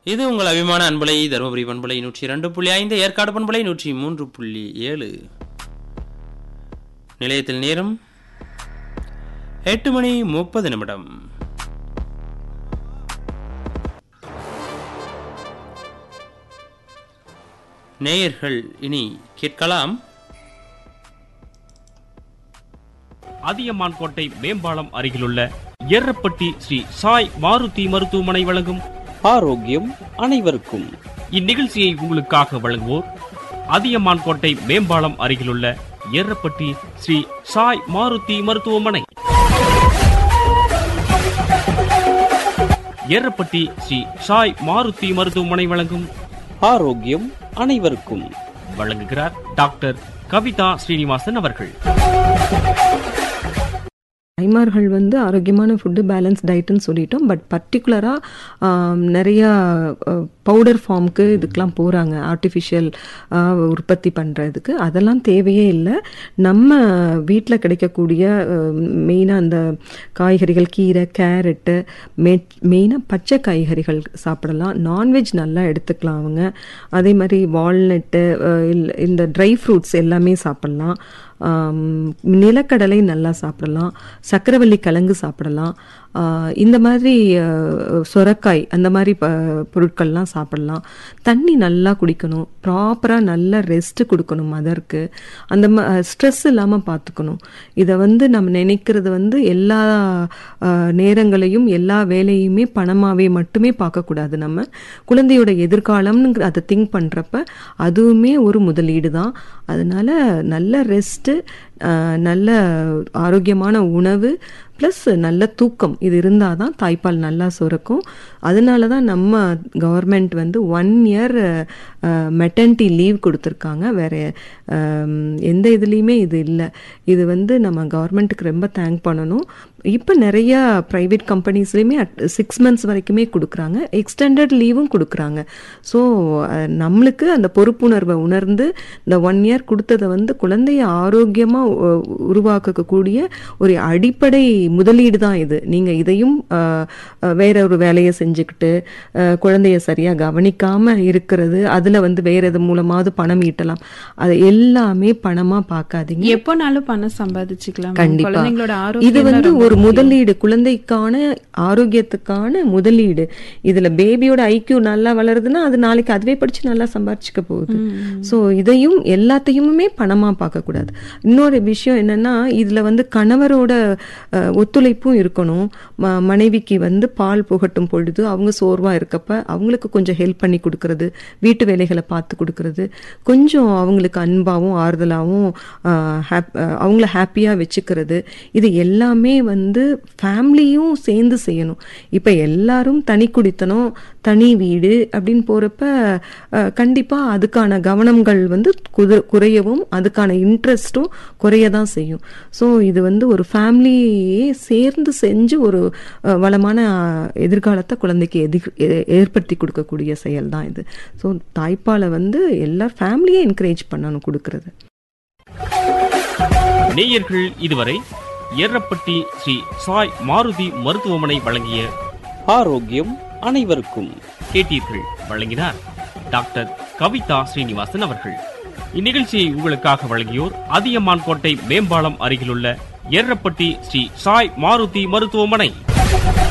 இது உங்கள் அபிமான அன்பலை தருமபுரி பண்பலை நூற்றி இரண்டு புள்ளி ஐந்து ஏற்காடு பண்பலை நூற்றி மூன்று புள்ளி ஏழு நிலையத்தில் நேரம் எட்டு மணி முப்பது நிமிடம் நேயர்கள் இனி கேட்கலாம் அதியமான் கோட்டை மேம்பாலம் அருகிலுள்ள எர்ரப்பட்டி ஸ்ரீ சாய் மாருதி மருத்துவமனை வழங்கும் ஆரோக்கியம் அனைவருக்கும் இந்நிகழ்ச்சியை உங்களுக்காக வழங்குவோர் அதியமான் கோட்டை மேம்பாலம் அருகிலுள்ள எர்ரப்பட்டி ஸ்ரீ சாய் மாருதி மருத்துவமனை எர்ரப்பட்டி ஸ்ரீ சாய் மாருதி மருத்துவமனை வழங்கும் ஆரோக்கியம் அனைவருக்கும் வழங்குகிறார் டாக்டர் கவிதா ஸ்ரீனிவாசன் அவர்கள் தாய்மார்கள் வந்து ஆரோக்கியமான ஃபுட்டு பேலன்ஸ் டயட்டுன்னு சொல்லிட்டோம் பட் பர்டிகுலராக நிறையா பவுடர் ஃபார்முக்கு இதுக்கெலாம் போகிறாங்க ஆர்டிஃபிஷியல் உற்பத்தி பண்ணுறதுக்கு அதெல்லாம் தேவையே இல்லை நம்ம வீட்டில் கிடைக்கக்கூடிய மெயினாக அந்த காய்கறிகள் கீரை கேரட்டு மெ மெயினாக பச்சை காய்கறிகள் சாப்பிடலாம் நான்வெஜ் நல்லா எடுத்துக்கலாம் அவங்க அதே மாதிரி வால்நட்டு இந்த ட்ரை ஃப்ரூட்ஸ் எல்லாமே சாப்பிட்லாம் நிலக்கடலை நல்லா சாப்பிடலாம் சக்கரவள்ளி கிழங்கு சாப்பிடலாம் இந்த மாதிரி சொரக்காய் அந்த மாதிரி ப பொருட்கள்லாம் சாப்பிடலாம் தண்ணி நல்லா குடிக்கணும் ப்ராப்பராக நல்லா ரெஸ்ட் கொடுக்கணும் மதருக்கு அந்த ம ஸ்ட்ரெஸ் இல்லாமல் பார்த்துக்கணும் இதை வந்து நம்ம நினைக்கிறது வந்து எல்லா நேரங்களையும் எல்லா வேலையுமே பணமாகவே மட்டுமே பார்க்கக்கூடாது நம்ம குழந்தையோட எதிர்காலம்னு அதை திங்க் பண்ணுறப்ப அதுவுமே ஒரு முதலீடு தான் அதனால நல்ல ரெஸ்ட்டு நல்ல ஆரோக்கியமான உணவு ப்ளஸ் நல்ல தூக்கம் இது இருந்தால் தான் தாய்ப்பால் நல்லா சுரக்கும் அதனால தான் நம்ம கவர்மெண்ட் வந்து ஒன் இயர் மெட்டர்னிட்டி லீவ் கொடுத்துருக்காங்க வேறு எந்த இதுலேயுமே இது இல்லை இது வந்து நம்ம கவர்மெண்ட்டுக்கு ரொம்ப தேங்க் பண்ணணும் இப்போ நிறையா ப்ரைவேட் கம்பெனிஸ்லேயுமே அட் சிக்ஸ் மந்த்ஸ் வரைக்குமே கொடுக்குறாங்க எக்ஸ்டெண்டட் லீவும் கொடுக்குறாங்க ஸோ நம்மளுக்கு அந்த பொறுப்புணர்வை உணர்ந்து இந்த ஒன் இயர் கொடுத்ததை வந்து குழந்தைய ஆரோக்கியமாக உருவாக்கக்கூடிய ஒரு அடிப்படை முதலீடு தான் இது நீங்கள் இதையும் வேற ஒரு வேலையை செஞ்சுக்கிட்டு குழந்தைய சரியாக கவனிக்காமல் இருக்கிறது அதில் வந்து வேற எது மூலமாவது பணம் ஈட்டலாம் அது எல்லாமே பணமாக பார்க்காதீங்க எப்போனாலும் பணம் சம்பாதிச்சுக்கலாம் கண்டிப்பா குழந்தைங்களோட இது ஆரோக்கியம் வந்து ஒரு முதலீடு குழந்தைக்கான ஆரோக்கியத்துக்கான முதலீடு இதுல பேபியோட ஐக்கியூ நல்லா வளருதுன்னா அது நாளைக்கு அதுவே படிச்சு நல்லா சம்பாரிச்சுக்க போகுது ஸோ இதையும் எல்லாத்தையுமே பணமா பார்க்க கூடாது இன்னொரு விஷயம் என்னன்னா இதுல வந்து கணவரோட அஹ், ஒத்துழைப்பும் இருக்கணும் ம- மனைவிக்கு வந்து பால் புகட்டும் பொழுது அவங்க சோர்வா இருக்கப்ப அவங்களுக்கு கொஞ்சம் ஹெல்ப் பண்ணி கொடுக்கறது வீட்டு வேலைகளை பார்த்து கொடுக்கறது கொஞ்சம் அவங்களுக்கு அன்பாவும் ஆறுதலாகவும் ஆஹ், ஹாப்- ஆஹ், அவங்கள ஹாப்பியாக வச்சுக்கிறது இது எல்லாமே வந்து ஃபேமிலியும் சேர்ந்து செய்யணும் இப்போ எல்லாரும் தனி குடித்தனம் தனி வீடு அப்படின்னு போகிறப்ப கண்டிப்பாக அதுக்கான கவனங்கள் வந்து குது குறையவும் அதுக்கான இன்ட்ரெஸ்ட்டும் குறைய தான் செய்யும் ஸோ இது வந்து ஒரு ஃபேமிலியே சேர்ந்து செஞ்சு ஒரு அஹ், வளமான அஹ், எதிர்காலத்தை குழந்தைக்கு எதிர் ஏ- ஏற்படுத்தி கொடுக்கக்கூடிய செயல் தான் இது ஸோ தாய்ப்பாலை வந்து எல்லா ஃபேமிலியே என்கரேஜ் பண்ணணும் கொடுக்கறது நேயர்கள் இதுவரை எர்ரப்பட்டி ஸ்ரீ சாய் மாருதி மருத்துவமனை வழங்கிய ஆரோக்கியம் அனைவருக்கும் கேட்டீர்கள் வழங்கினார் டாக்டர் கவிதா ஸ்ரீனிவாசன் அவர்கள் இந்நிகழ்ச்சியை உங்களுக்காக வழங்கியோர் அதியமான் கோட்டை மேம்பாலம் அருகிலுள்ள எர்ரப்பட்டி ஸ்ரீ சாய் மாருதி மருத்துவமனை